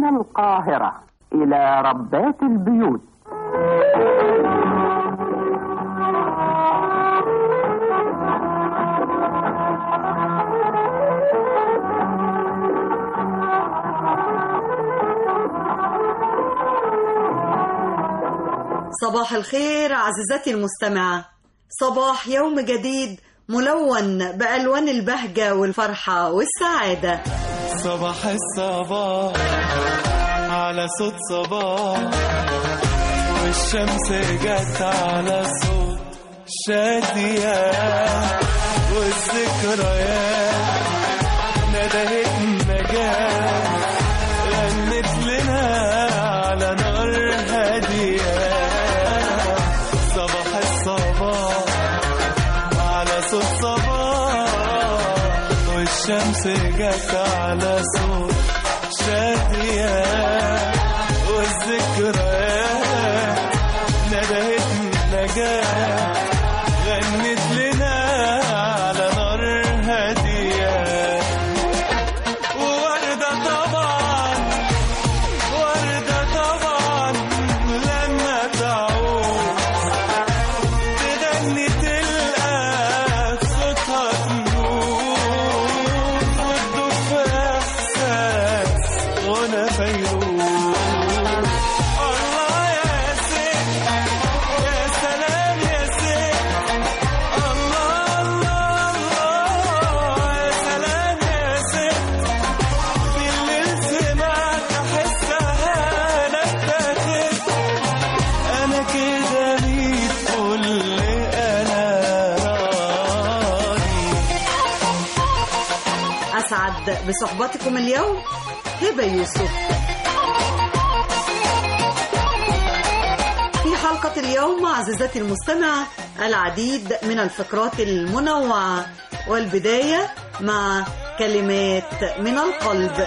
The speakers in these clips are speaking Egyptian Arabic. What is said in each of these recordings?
من القاهرة إلى ربات البيوت صباح الخير عزيزتي المستمعة صباح يوم جديد ملون بألوان البهجة والفرحة والسعادة صباح الصباح على صوت صباح والشمس جت على صوت شادية والذكريات ندهت النجاة غنت لنا على نار هادية صباح الصباح على صوت صباح والشمس جت على صوت شادية والذكريات ندهت النجاة غنت لنا على نار هادية ووردة طبعا وردة طبعا لما تعود تغني تلقى صوتها تنور وتدوب في احساس غنى فيروز الله يا ست يا سلام يا ست الله الله الله يا سلام يا ست بالليل سمعت احسها انا اتاخدت انا كده ميت كل انا راضي أسعد بصحبتكم اليوم هبة يوسف في حلقة اليوم عزيزتي المستمعة العديد من الفقرات المنوعة والبداية مع كلمات من القلب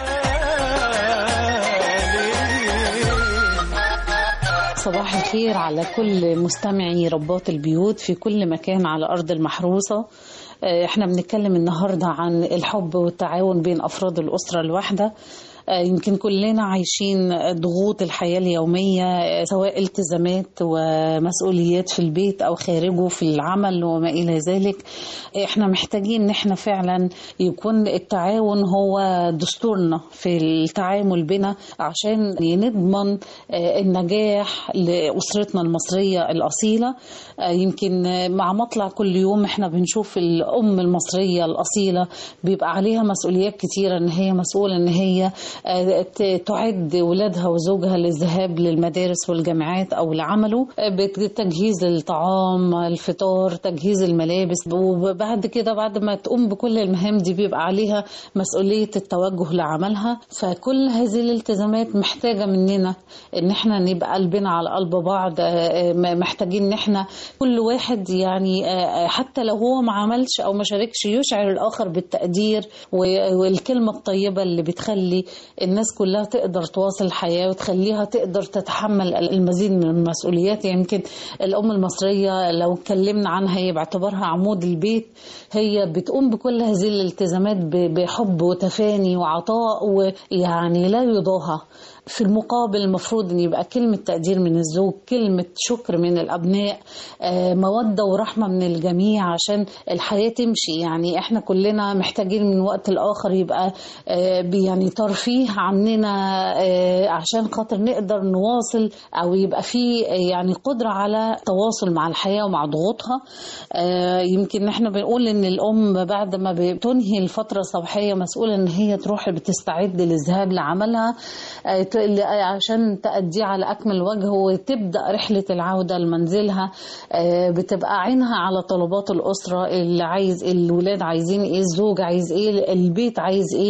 صباح الخير على كل مستمعي ربات البيوت في كل مكان على أرض المحروسة آه، احنا بنتكلم النهاردة عن الحب والتعاون بين أفراد الأسرة الواحدة آه، يمكن كلنا عايشين ضغوط الحياة اليومية آه، سواء التزامات ومسؤوليات في البيت أو خارجه في العمل وما إلى ذلك احنا محتاجين ان احنا فعلا يكون التعاون هو دستورنا في التعامل بنا عشان نضمن آه، النجاح لأسرتنا المصرية الأصيلة آه، يمكن آه، مع مطلع كل يوم احنا بنشوف الأم المصرية الأصيلة بيبقى عليها مسؤوليات كتيرة ان هي مسؤولة ان هي آه، ت- تعد ولادها وزوجها للذهاب للمدارس والجامعات أو لعمله آه، بتجهيز الطعام الفطار تجهيز الملابس وبعد كده بعد ما تقوم بكل المهام دي بيبقى عليها مسؤولية التوجه لعملها فكل هذه الالتزامات محتاجة مننا ان احنا نبقى قلبنا على قلب بعض آه، آه، محتاجين ان احنا كل واحد يعني آه، آه، حتى لو هو ما عملش او ما شاركش يشعر الاخر بالتقدير و- والكلمة الطيبة اللي بتخلي الناس كلها تقدر تواصل الحياة وتخليها تقدر تتحمل المزيد من المسؤوليات يمكن الأم المصرية لو اتكلمنا عنها هي باعتبارها عمود البيت هي بتقوم بكل هذه الالتزامات ب- بحب وتفاني وعطاء ويعني لا يضاهى في المقابل المفروض ان يبقى كلمة تقدير من الزوج كلمة شكر من الابناء آه، مودة ورحمة من الجميع عشان الحياة تمشي يعني احنا كلنا محتاجين من وقت الاخر يبقى آه، بي- يعني ترفيه عننا آه، عشان خاطر نقدر نواصل او يبقى في آه، يعني قدرة على تواصل مع الحياة ومع ضغوطها آه، يمكن احنا بنقول ان الام بعد ما بتنهي الفترة الصباحية مسؤولة ان هي تروح بتستعد للذهاب لعملها آه، ت- ل- عشان تأديه على أكمل وجه وتبدأ رحلة العودة لمنزلها آه، بتبقى عينها على طلبات الأسرة اللي عايز الولاد عايزين إيه الزوج عايز إيه البيت عايز إيه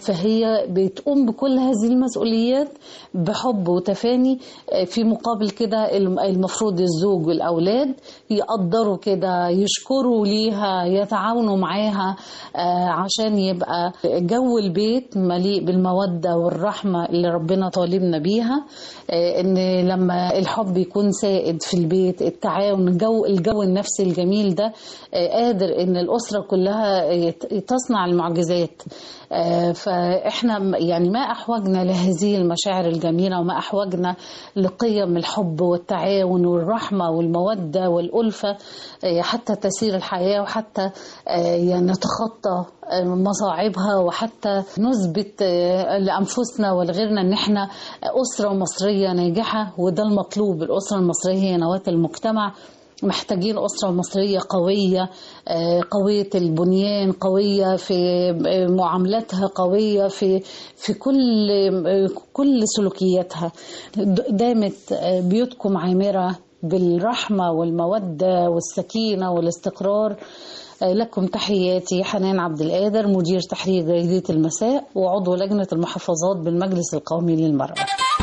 فهي بتقوم بكل هذه المسؤوليات بحب وتفاني آه، في مقابل كده الم- المفروض الزوج والأولاد يقدروا كده يشكروا ليها يتعاونوا معاها آه، عشان يبقى جو البيت مليء بالمودة والرحمة اللي ربنا طالبنا بيها آه، ان لما الحب يكون سائد في البيت التعاون الجو الجو النفسي الجميل ده آه، قادر ان الاسره كلها يت- تصنع المعجزات آه، فاحنا م- يعني ما أحوجنا لهذه المشاعر الجميلة وما أحوجنا لقيم الحب والتعاون والرحمة والمودة والألفة آه، حتى تسير الحياة وحتى آه، يعني نتخطى آه، مصاعبها وحتى نثبت آه، لأنفسنا ولغيرنا إن إحنا أسرة مصرية ناجحة وده المطلوب الأسرة المصرية هي نواة المجتمع محتاجين أسرة مصرية قوية آه، قوية البنيان قوية في آه، معاملاتها قوية في في كل آه، كل سلوكياتها د- دامت آه، بيوتكم عامرة بالرحمة والمودة والسكينة والاستقرار آه، لكم تحياتي حنان عبد القادر مدير تحرير جريدة المساء وعضو لجنة المحافظات بالمجلس القومي للمرأة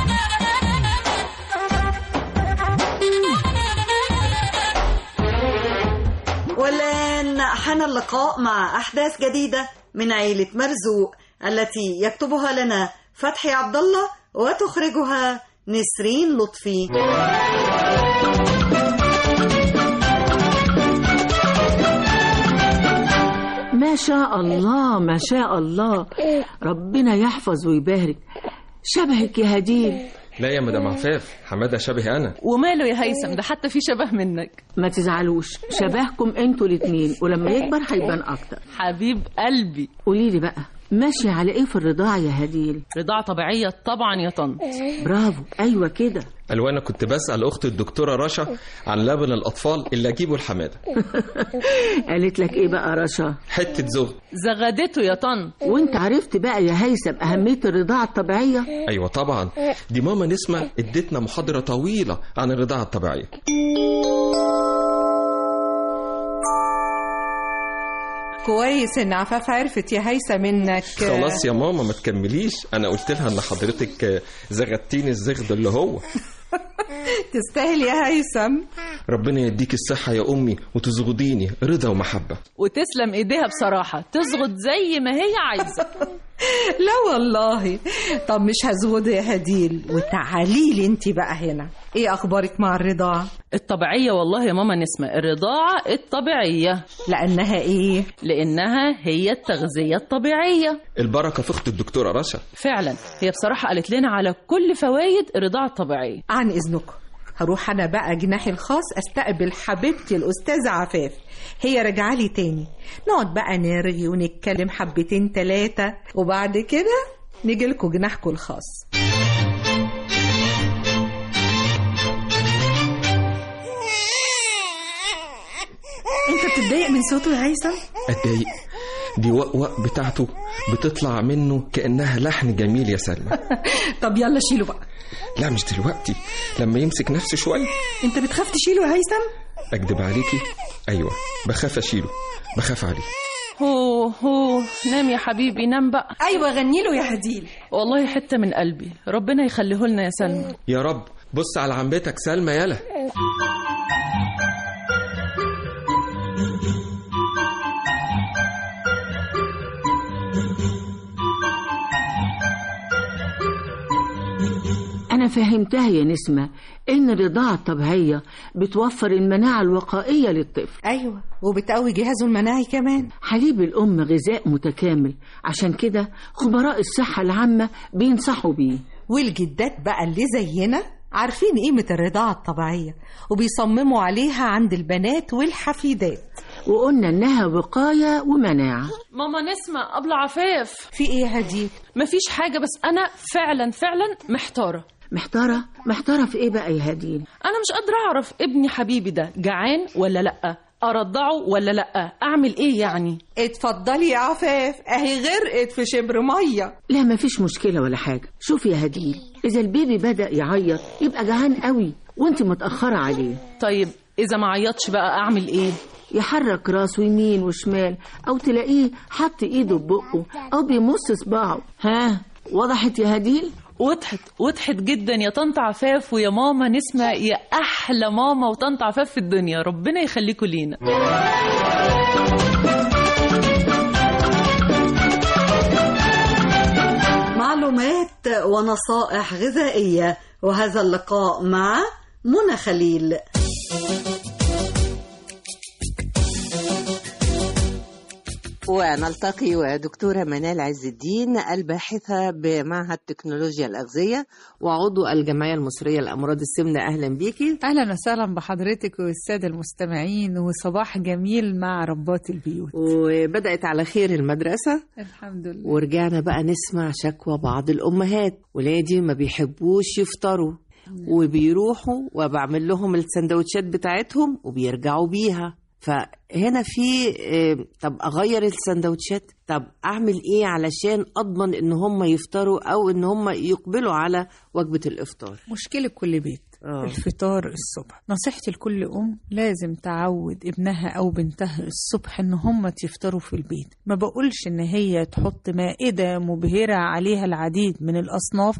والآن حان اللقاء مع أحداث جديدة من عيلة مرزوق التي يكتبها لنا فتحي عبد الله وتخرجها نسرين لطفي ما شاء الله ما شاء الله ربنا يحفظ ويبارك شبهك يا هديل لا يا مدام عفاف حماده شبه انا وماله يا هيثم ده حتى في شبه منك ما تزعلوش شبهكم انتوا الاتنين ولما يكبر هيبان اكتر حبيب قلبي قولي لي بقى ماشي على ايه في الرضاعة يا هديل رضاعة طبيعية طبعا يا طنط برافو ايوه كده قالوا انا كنت بسال اخت الدكتوره رشا عن لبن الاطفال اللي اجيبه لحماده قالت لك ايه بقى رشا حته زغ زغدته يا طنط وانت عرفت بقى يا هيثم اهمية الرضاعة الطبيعية ايوه طبعا دي ماما نسمه ادتنا محاضره طويله عن الرضاعه الطبيعيه كويس ان عفاف عرفت يا هيثم انك خلاص يا ماما ما تكمليش انا قلت لها ان حضرتك زغدتيني الزغد اللي هو تستاهل يا هيثم ربنا يديك الصحه يا امي وتزغديني رضا ومحبه وتسلم ايديها بصراحة تزغد زي ما هي عايزة لا والله طب مش هزود يا هديل وتعالي لي انت بقى هنا ايه اخبارك مع الرضاعة الطبيعية والله يا ماما نسمة الرضاعة الطبيعية لانها ايه لأنها هي التغذية الطبيعية البركه في اخت الدكتوره رشا فعلا هي بصراحة قالت لنا على كل فوائد الرضاعة الطبيعية عن اذنكم هروح انا بقى جناحي الخاص استقبل حبيبتي الاستاذه عفاف هي راجعه لي تاني نقعد بقى نرغي ونتكلم حبتين تلاتة وبعد كده نيجي لكم جناحكم الخاص انت بتتضايق من صوته يا هيثم اتضايق دي وقوق بتاعته بتطلع منه كانها لحن جميل يا سلمى طب يلا شيله بقى لا مش دلوقتي لما يمسك نفسه شويه انت بتخاف تشيله يا هيثم اكدب عليكي ايوه بخاف اشيله بخاف عليه هو هو نام يا حبيبي نام بقى ايوه غني له يا هديل والله حتة من قلبي ربنا يخليه لنا يا سلمى يا رب بص على عمتك سلمى يلا انا فهمتها يا نسمة ان الرضاعة الطبيعية بتوفر المناعة الوقائية للطفل ايوه وبتقوي جهازه المناعي كمان حليب الأم غذاء متكامل عشان كده خبراء الصحة العامة بينصحوا بيه والجدات بقى اللي زينا عارفين قيمة الرضاعة الطبيعية وبيصمموا عليها عند البنات والحفيدات وقلنا إنها وقاية ومناعة ماما نسمة قبل عفاف في ايه يا هديل مفيش حاجة بس أنا فعلا فعلا محتارة محتارة محتارة في إيه بقى يا هديل أنا مش قادرة أعرف ابني حبيبي ده جعان ولا لأ أرضعه ولا لأ أعمل إيه يعني اتفضلي يا عفاف اهي غرقت في شبر ميه لا مفيش مشكلة ولا حاجة شوفي يا هديل إذا البيبي بدأ يعيط يبقى جعان قوي وانت متأخرة عليه طيب إذا ما عيطش بقى أعمل إيه يحرك راسه يمين وشمال أو تلاقيه حط إيده ببقه أو بيمص صباعه ها وضحت يا هديل وضحت وضحت جدا يا طنط عفاف ويا ماما نسمة يا أحلى ماما وطنط عفاف في الدنيا ربنا يخليكوا لينا معلومات ونصائح غذائية وهذا اللقاء مع منى خليل ونلتقي ودكتورة منال عز الدين الباحثة بمعهد تكنولوجيا الأغذية وعضو الجمعية المصرية لأمراض السمنة أهلا بيكي اهلا وسهلا بحضرتك والساده المستمعين وصباح جميل مع ربات البيوت وبدأت على خير المدرسة الحمد لله ورجعنا بقى نسمع شكوى بعض الأمهات ولادي ما بيحبوش يفطروا وبيروحوا وبعمل لهم السندوتشات بتاعتهم وبيرجعوا بيها فهنا في آه، طب اغير السندوتشات طب اعمل ايه علشان اضمن ان هم يفطروا او ان هم يقبلوا على وجبه الافطار مشكله كل بيت آه. الفطار الصبح نصيحتي لكل ام لازم تعود ابنها او بنتها الصبح ان هم يفطروا في البيت ما بقولش ان هي تحط مائده مبهره عليها العديد من الاصناف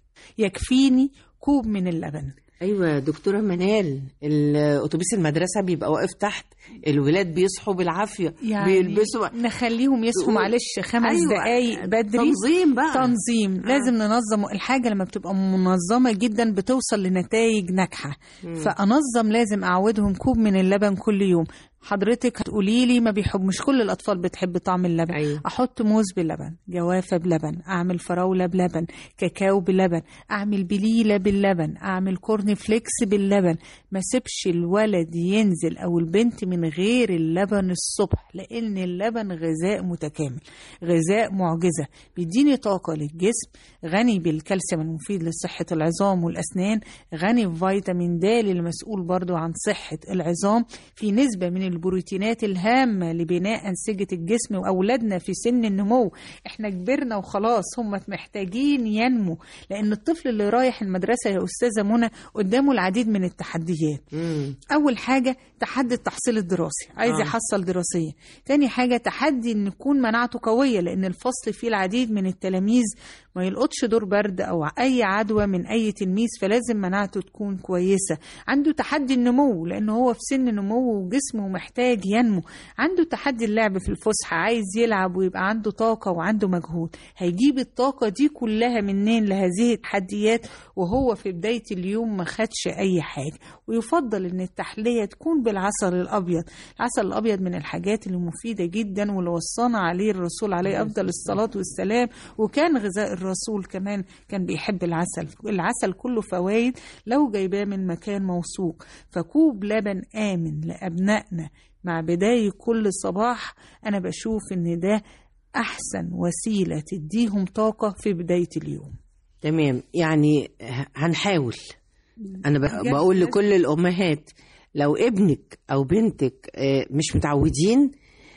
يكفيني كوب من اللبن ايوه دكتوره منال الاتوبيس المدرسه بيبقى واقف تحت الولاد بيصحوا بالعافيه يعني بيلبسوا نخليهم يصحوا و- معلش خمس أيوة، دقايق بدري تنظيم بقى. تنظيم لازم ننظم الحاجه لما بتبقى منظمه جدا بتوصل لنتائج ناجحه مم. فانظم لازم اعودهم كوب من اللبن كل يوم حضرتك هتقولي لي ما بيحب مش كل الاطفال بتحب طعم اللبن أيوة. احط موز بلبن جوافه بلبن اعمل فراوله بلبن كاكاو بلبن اعمل بليله باللبن اعمل كورن فليكس باللبن ما سيبش الولد ينزل او البنت من غير اللبن الصبح لان اللبن غذاء متكامل غذاء معجزه بيديني طاقه للجسم غني بالكالسيوم المفيد لصحه العظام والاسنان غني بفيتامين د المسؤول برضو عن صحه العظام في نسبه من البروتينات الهامه لبناء انسجه الجسم واولادنا في سن النمو احنا كبرنا وخلاص هم محتاجين ينمو لان الطفل اللي رايح المدرسه يا استاذه منى قدامه العديد من التحديات مم. اول حاجه تحدي التحصيل الدراسي عايز آه. يحصل دراسيا تاني حاجه تحدي ان يكون مناعته قويه لان الفصل فيه العديد من التلاميذ ما يلقطش دور برد او اي عدوى من اي تلميذ فلازم مناعته تكون كويسه عنده تحدي النمو لان هو في سن نمو وجسمه محتاج ينمو عنده تحدي اللعب في الفسحه عايز يلعب ويبقى عنده طاقه وعنده مجهود هيجيب الطاقه دي كلها منين لهذه التحديات وهو في بدايه اليوم ما خدش اي حاجه ويفضل ان التحليه تكون بالعسل الابيض العسل الابيض من الحاجات اللي مفيده جدا واللي وصانا عليه الرسول عليه افضل الصلاه والسلام وكان غذاء الرسول كمان كان بيحب العسل العسل كله فوائد لو جايباه من مكان موثوق فكوب لبن امن لابنائنا مع بدايه كل صباح انا بشوف ان ده احسن وسيله تديهم طاقه في بدايه اليوم تمام يعني ه- هنحاول انا ب- بجد بقول لازم. لكل الامهات لو ابنك او بنتك آه، مش متعودين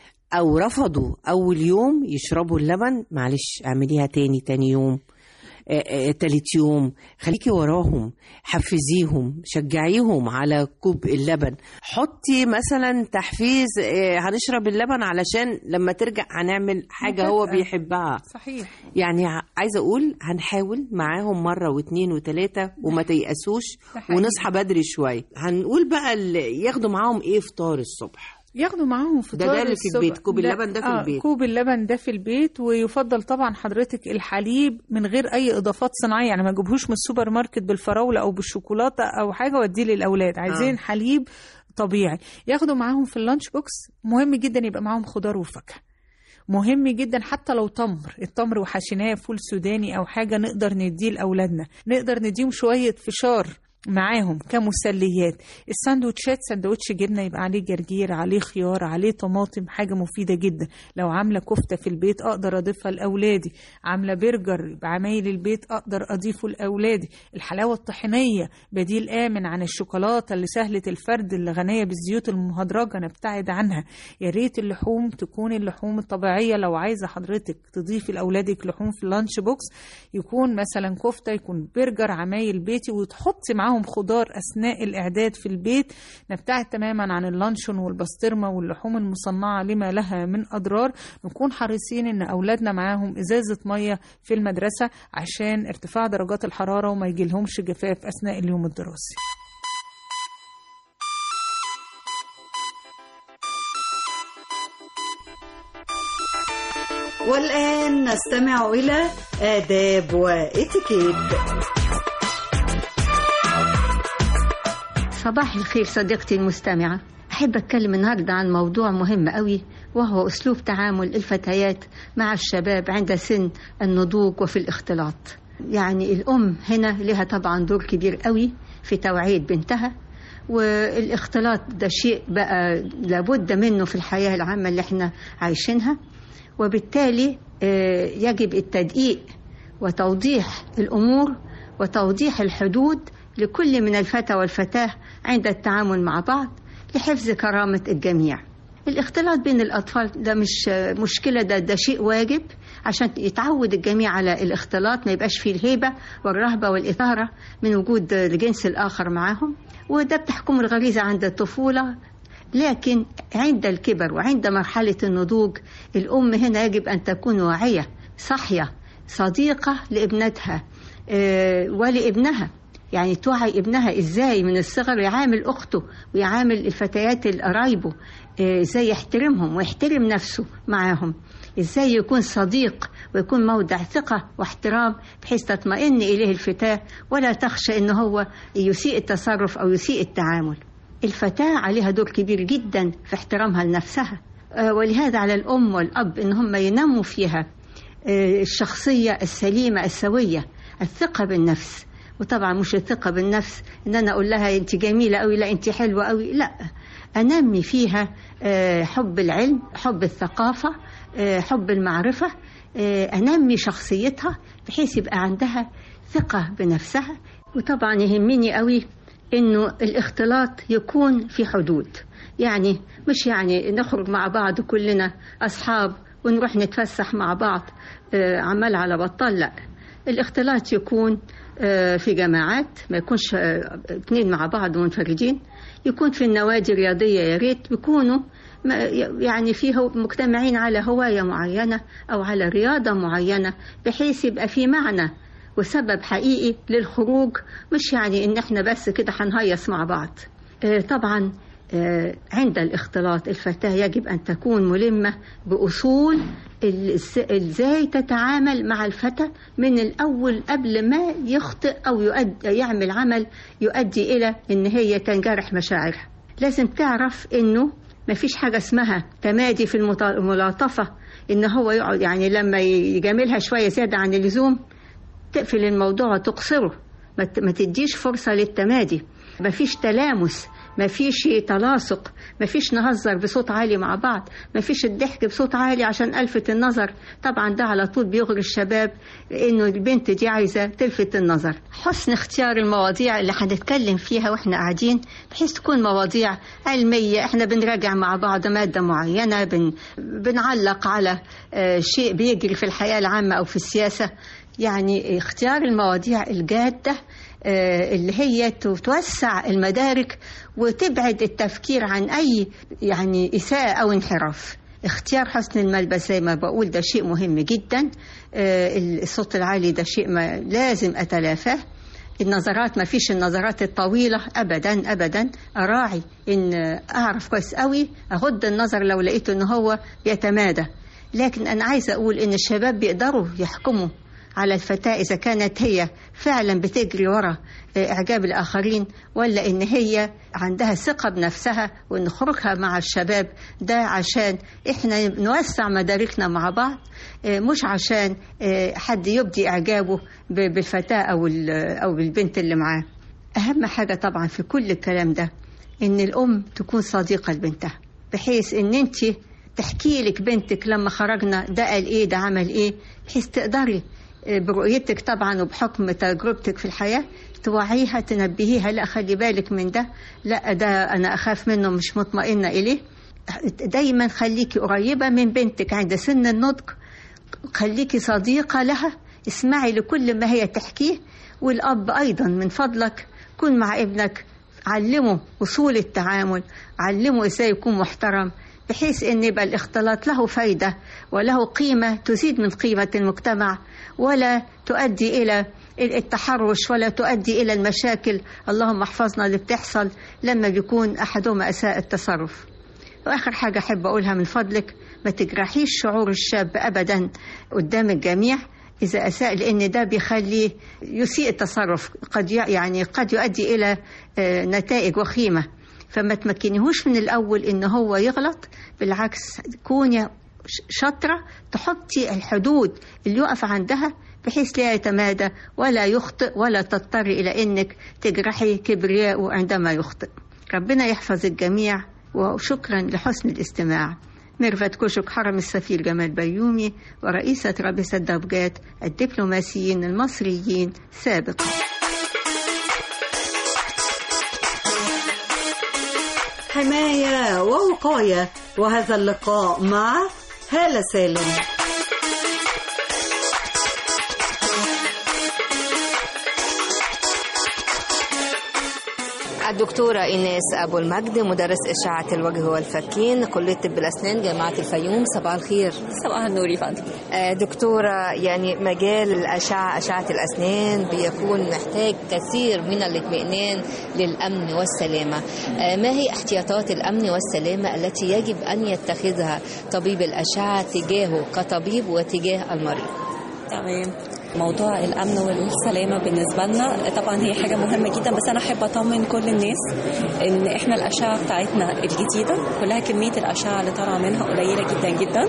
او رفضوا اول يوم يشربوا اللبن معلش اعمليها تاني تاني يوم آه، آه، تالت يوم خليكي وراهم حفزيهم شجعيهم على كوب اللبن حطي مثلا تحفيز آه، هنشرب اللبن علشان لما ترجع هنعمل حاجة هو مكافأة. بيحبها صحيح يعني ع- عايزه اقول هنحاول معاهم مره واثنين وثلاثه وما تيأسوش ده حقيقي. ونصحى بدري شويه هنقول بقى ال- ياخدوا معاهم ايه فطار الصبح ياخدوا معاهم فطار ده ده اللي في الصبح. البيت، كوب اللبن ده في آه البيت. كوب اللبن ده في البيت ويفضل طبعا حضرتك الحليب من غير اي اضافات صناعيه يعني ما تجيبهوش من السوبر ماركت بالفراوله او بالشوكولاته او حاجه واديه للاولاد عايزين آه. حليب طبيعي ياخدوا معاهم في اللانش بوكس مهم جدا يبقى معاهم خضار وفاكهه مهم جدا حتى لو تمر التمر وحشيناه فول سوداني او حاجه نقدر نديه لاولادنا نقدر نديهم شويه فشار معاهم كمسليات الساندوتشات ساندوتش جبنه يبقى عليه جرجير عليه خيار عليه طماطم حاجه مفيده جدا لو عامله كفته في البيت اقدر اضيفها لاولادي عامله برجر بعمايل البيت اقدر اضيفه لاولادي الحلاوه الطحينيه بديل امن عن الشوكولاته اللي سهله الفرد اللي غنيه بالزيوت المهدرجه نبتعد عنها يا ريت اللحوم تكون اللحوم الطبيعيه لو عايزه حضرتك تضيفي لاولادك لحوم في اللانش بوكس يكون مثلا كفته يكون برجر عمايل بيتي وتحطي معاهم خضار اثناء الاعداد في البيت نبتعد تماما عن اللانشون والبسطرمه واللحوم المصنعه لما لها من اضرار نكون حريصين ان اولادنا معاهم ازازه ميه في المدرسه عشان ارتفاع درجات الحراره وما يجيلهمش جفاف اثناء اليوم الدراسي والآن نستمع إلى آداب وإتيكيت صباح الخير صديقتي المستمعة أحب أتكلم النهاردة عن موضوع مهم قوي وهو أسلوب تعامل الفتيات مع الشباب عند سن النضوج وفي الاختلاط يعني الأم هنا لها طبعا دور كبير قوي في توعية بنتها والاختلاط ده شيء بقى لابد منه في الحياة العامة اللي احنا عايشينها وبالتالي آه، يجب التدقيق وتوضيح الأمور وتوضيح الحدود لكل من الفتى والفتاة عند التعامل مع بعض لحفظ كرامة الجميع الاختلاط بين الأطفال ده مش مشكلة ده, ده شيء واجب عشان يتعود الجميع على الاختلاط ما يبقاش فيه الهيبة والرهبة والإثارة من وجود الجنس الآخر معاهم وده بتحكم الغريزة عند الطفولة لكن عند الكبر وعند مرحلة النضوج الأم هنا يجب أن تكون واعية صحية صديقة لابنتها آه، ولابنها يعني توعي ابنها ازاي من الصغر يعامل اخته ويعامل الفتيات القرايبه آه، ازاي يحترمهم ويحترم نفسه معاهم ازاي يكون صديق ويكون موضع ثقة واحترام بحيث تطمئن إليه الفتاة ولا تخشى إن هو يسيء التصرف أو يسيء التعامل الفتاة عليها دور كبير جدا في احترامها لنفسها آه، ولهذا على الأم والأب إن هم ينموا فيها آه، الشخصية السليمة السوية الثقة بالنفس وطبعا مش الثقة بالنفس إن أنا أقول لها أنت جميلة أوي لا أنت حلوة أوي لا أنمي فيها آه، حب العلم حب الثقافة آه، حب المعرفة آه، أنمي شخصيتها بحيث يبقى عندها ثقة بنفسها وطبعا يهمني قوي إنه الاختلاط يكون في حدود يعني مش يعني نخرج مع بعض كلنا أصحاب ونروح نتفسح مع بعض آه، عمال على بطال لا الاختلاط يكون آه، في جماعات ما يكونش آه، اتنين مع بعض منفردين يكون في النوادي الرياضية يا ريت بيكونوا ما- يعني فيه مجتمعين على هواية معينة أو على رياضة معينة بحيث يبقى في معنى وسبب حقيقي للخروج مش يعني إن إحنا بس كده هنهيص مع بعض آه، طبعا آه، عند الاختلاط الفتاة يجب أن تكون ملمة بأصول ال- إز- ازاي تتعامل مع الفتى من الأول قبل ما يخطئ أو يؤدي يعمل عمل يؤدي إلى إن هي تنجرح مشاعرها لازم تعرف إنه ما فيش حاجة اسمها تمادي في المط- الملاطفة إن هو يقعد يعني لما يجاملها شوية زيادة عن اللزوم تقفل الموضوع وتقصره ما ت- ما تديش فرصة للتمادي ما فيش تلامس ما فيش تلاصق ما فيش نهزر بصوت عالي مع بعض ما فيش الضحك بصوت عالي عشان ألفت النظر طبعا ده على طول بيغري الشباب انه البنت دي عايزة تلفت النظر حسن اختيار المواضيع اللي هنتكلم فيها واحنا قاعدين بحيث تكون مواضيع علمية احنا بنراجع مع بعض مادة معينة بن بنعلق على آه، شيء بيجري في الحياة العامة أو في السياسة يعني اختيار المواضيع الجادة آه، اللي هي توسع المدارك وتبعد التفكير عن أي يعني إساءة أو انحراف اختيار حسن الملبس زي ما بقول ده شيء مهم جدا آه، الصوت العالي ده شيء ما لازم أتلافاه النظرات ما فيش النظرات الطويلة أبدا أبدا أراعي إن أعرف كويس قوي أغض النظر لو لقيته إن هو بيتمادى لكن أنا عايزة أقول إن الشباب بيقدروا يحكموا على الفتاة إذا كانت هي فعلا بتجري ورا إعجاب الآخرين ولا إن هي عندها ثقة بنفسها وإن خروجها مع الشباب ده عشان إحنا نوسع مداركنا مع بعض آه، مش عشان آه، حد يبدي إعجابه ب- بالفتاة أو ال- أو بالبنت اللي معاه أهم حاجة طبعا في كل الكلام ده إن الأم تكون صديقة لبنتها بحيث إن أنت تحكي لك بنتك لما خرجنا ده قال إيه ده عمل إيه بحيث تقدري آه، برؤيتك طبعا وبحكم تجربتك في الحياة توعيها تنبهيها لا خلي بالك من ده لا ده أنا أخاف منه مش مطمئنة إليه دايما خليكي قريبة من بنتك عند سن النضج خليكي صديقة لها اسمعي لكل ما هي تحكيه والأب أيضا من فضلك كن مع ابنك علمه أصول التعامل علمه إزاي يكون محترم بحيث أن يبقى الاختلاط له فايدة وله قيمة تزيد من قيمة المجتمع ولا تؤدي إلى التحرش ولا تؤدي إلى المشاكل اللهم احفظنا اللي بتحصل لما بيكون أحدهما أساء التصرف واخر حاجه احب اقولها من فضلك ما تجرحيش شعور الشاب ابدا قدام الجميع اذا اساء لان ده بيخليه يسيء التصرف قد ي- يعني قد يؤدي الى آه، نتائج وخيمه فما تمكنيهوش من الأول إن هو يغلط بالعكس كوني ش- شاطرة تحطي الحدود اللي يقف عندها بحيث لا يتمادى ولا يخطئ ولا تضطر إلى إنك تجرحي كبرياءه عندما يخطئ ربنا يحفظ الجميع وشكرا لحسن الاستماع ميرفت كوشك حرم السفير جمال بيومي ورئيسة رابطة درجات الدبلوماسيين المصريين سابقا حماية ووقاية وهذا اللقاء مع هالة سالم الدكتورة إيناس أبو المجد مدرس إشعة الوجه والفكين كلية طب الأسنان جامعة الفيوم صباح الخير صباح النور يا فندم آه، دكتورة يعني مجال الأشعة أشعة الأسنان بيكون محتاج كثير من الاطمئنان للأمن والسلامة آه، ما هي احتياطات الأمن والسلامة التي يجب أن يتخذها طبيب الأشعة تجاهه كطبيب وتجاه المريض تمام موضوع الامن والسلامه بالنسبه لنا طبعا هي حاجه مهمه جدا بس انا احب اطمن كل الناس ان احنا الاشعه بتاعتنا الجديده كلها كميه الاشعه اللي طالعه منها قليله جدا جدا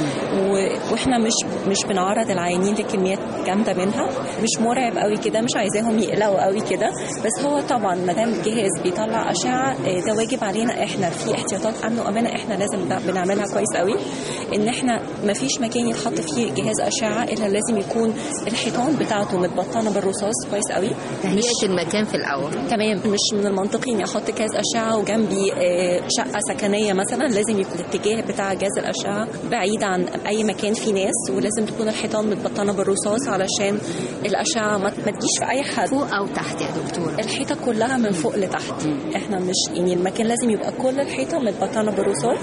و- واحنا مش مش بنعرض العيانين لكميات جامده منها مش مرعب قوي كده مش عايزاهم يقلقوا قوي كده بس هو طبعا ما دام الجهاز بيطلع اشعه آه، ده واجب علينا احنا في احتياطات امن وامانه احنا لازم ده بنعملها كويس قوي ان احنا ما فيش مكان يتحط فيه جهاز اشعه الا لازم يكون الحيطان بتاعته متبطنه بالرصاص كويس قوي تهيئة المكان في الأول تمام مش من المنطقي اني احط جهاز اشعه وجنبي آه، شقه سكنيه مثلا لازم يكون الاتجاه بتاع جهاز الاشعه بعيد عن اي مكان فيه ناس ولازم تكون الحيطان متبطنه بالرصاص علشان الاشعه ما ما تجيش في اي حد فوق او تحت يا دكتوره الحيطه كلها من فوق لتحت احنا مش يعني المكان لازم يبقى كل الحيطه متبطنه بالرصاص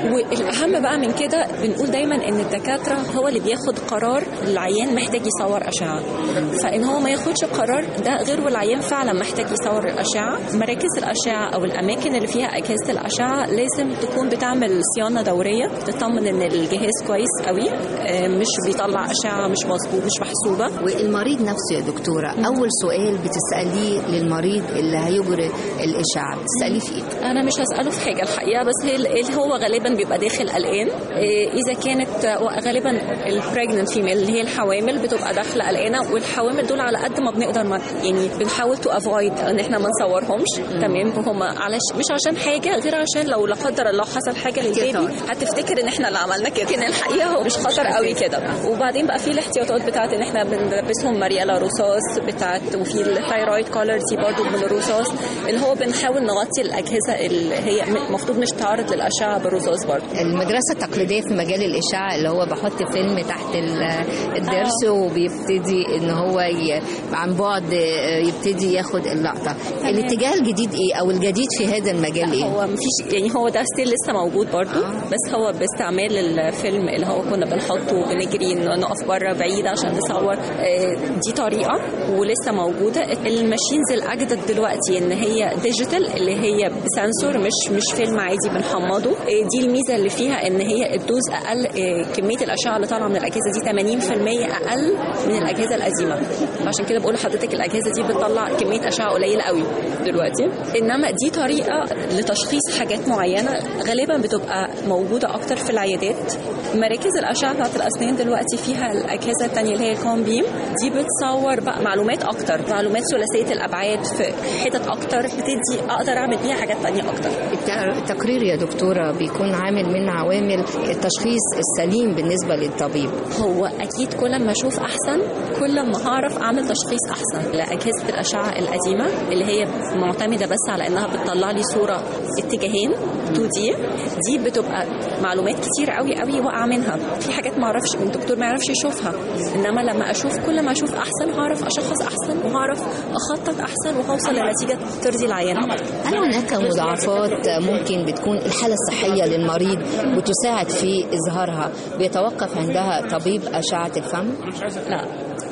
والاهم بقى من كده بنقول دايما ان الدكاتره هو اللي بياخد قرار العيان محتاج يصور اشعه فان هو ما ياخدش قرار ده غير والعيان فعلا محتاج يصور الاشعه مراكز الاشعه او الاماكن اللي فيها اجهزه الاشعه لازم تكون بتعمل صيانه دوريه تطمن ان الجهاز كويس قوي آه، مش بيطلع اشعه مش مظبوط مش محسوبه والمريض نفسه يا دكتورة أول سؤال بتسأليه للمريض اللي هيجري الإشعة بتسأليه في إيه؟ انا مش هساله في حاجه الحقيقه بس هي اللي هو غالبا بيبقى داخل قلقان إيه، اذا كانت آه، غالبا البريجننت فيميل اللي هي الحوامل بتبقى داخله قلقانه والحوامل دول على قد ما بنقدر ما يعني بنحاول تو افويد ان احنا ما نصورهمش تمام هم علش مش عشان حاجه غير عشان لو لا قدر الله حصل حاجه للبيبي هتفتكر ان احنا اللي عملنا كده لكن الحقيقه هو مش خطر قوي كده وبعدين بقى في الاحتياطات بتاعت ان احنا بنلبسهم مريالة رصاص بتاعت وفي الثايرويد كولر دي برضو من الرصاص اللي هو بنحاول نغطي الاجهزه اللي هي المفروض مش تعرض للاشعه بالرصاص برضو المدرسة التقليدية في مجال الإشعة اللي هو بحط فيلم تحت ال- الضرس وبيبتدي إن هو ي... عن بعد يبتدي ياخد اللقطة الاتجاه الجديد إيه أو الجديد في هذا المجال إيه؟ هو مفيش يعني هو ده ستيل لسه موجود برضو بس هو باستعمال الفيلم اللي هو كنا بنحطه وبنجري إن نقف بره بعيد عشان نصور آه، دي طريقه ولسه موجوده الماشينز الاجدد دلوقتي ان هي ديجيتال اللي هي بسنسور مش مش فيلم عادي بنحمضه آه، دي الميزه اللي فيها ان هي الدوز اقل آه، كميه الاشعه اللي طالعه من الاجهزه دي 80% اقل من الاجهزه القديمه عشان كده بقول لحضرتك الاجهزه دي بتطلع كميه اشعه قليله قوي دلوقتي انما دي طريقه لتشخيص حاجات معينه غالبا بتبقى موجوده اكتر في العيادات مراكز الاشعه بتاعت الاسنان دلوقتي فيها الاجهزه الثانيه اللي هي الكوم بيم دي بتصور بقى معلومات اكتر معلومات ثلاثيه الابعاد في حتت اكتر بتدي اقدر اعمل بيها حاجات تانية اكتر الت- التقرير يا دكتورة بيكون عامل من عوامل التشخيص السليم بالنسبة للطبيب هو اكيد كل ما اشوف احسن كل ما هعرف اعمل تشخيص احسن لاجهزه الاشعه القديمه اللي هي معتمده بس على انها بتطلع لي صوره اتجاهين 2 دي دي بتبقى معلومات كتير قوي قوي واقعه منها في حاجات ما اعرفش الدكتور ما يعرفش يشوفها انما لما اشوف كل ما اشوف احسن هعرف اشخص احسن وهعرف اخطط احسن وهوصل لنتيجه ترضي العيان اكتر هل هناك مضاعفات ممكن بتكون الحالة الصحية للمريض بتساعد في إظهارها بيتوقف عندها طبيب أشعة الفم؟ لا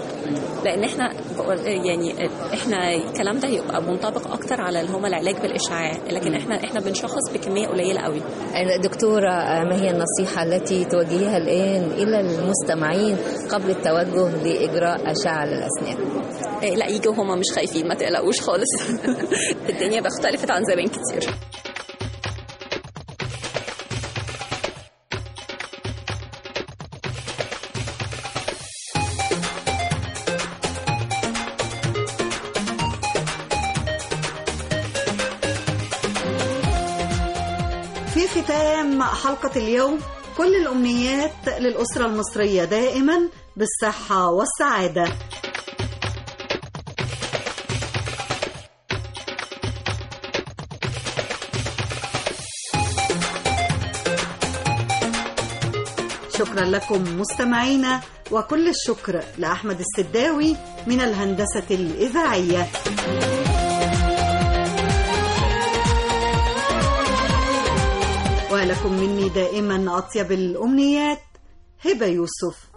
لان احنا بقول- يعني احنا الكلام ده يبقى منطبق اكتر على اللي هم العلاج بالاشعاع لكن احنا احنا بنشخص بكميه قليله قوي دكتورة ما هي النصيحة التي توجهها الآن إلى المستمعين قبل التوجه لإجراء أشعة للأسنان؟ إيه، لا يجوا هما مش خايفين ما تقلقوش خالص الدنيا بقى اختلفت عن زمان كتير وفي ختام حلقة اليوم كل الأمنيات للأسرة المصرية دائما بالصحة والسعادة شكرا لكم مستمعينا وكل الشكر لأحمد السداوي من الهندسة الإذاعية ولكم مني دائما أطيب الأمنيات هبة يوسف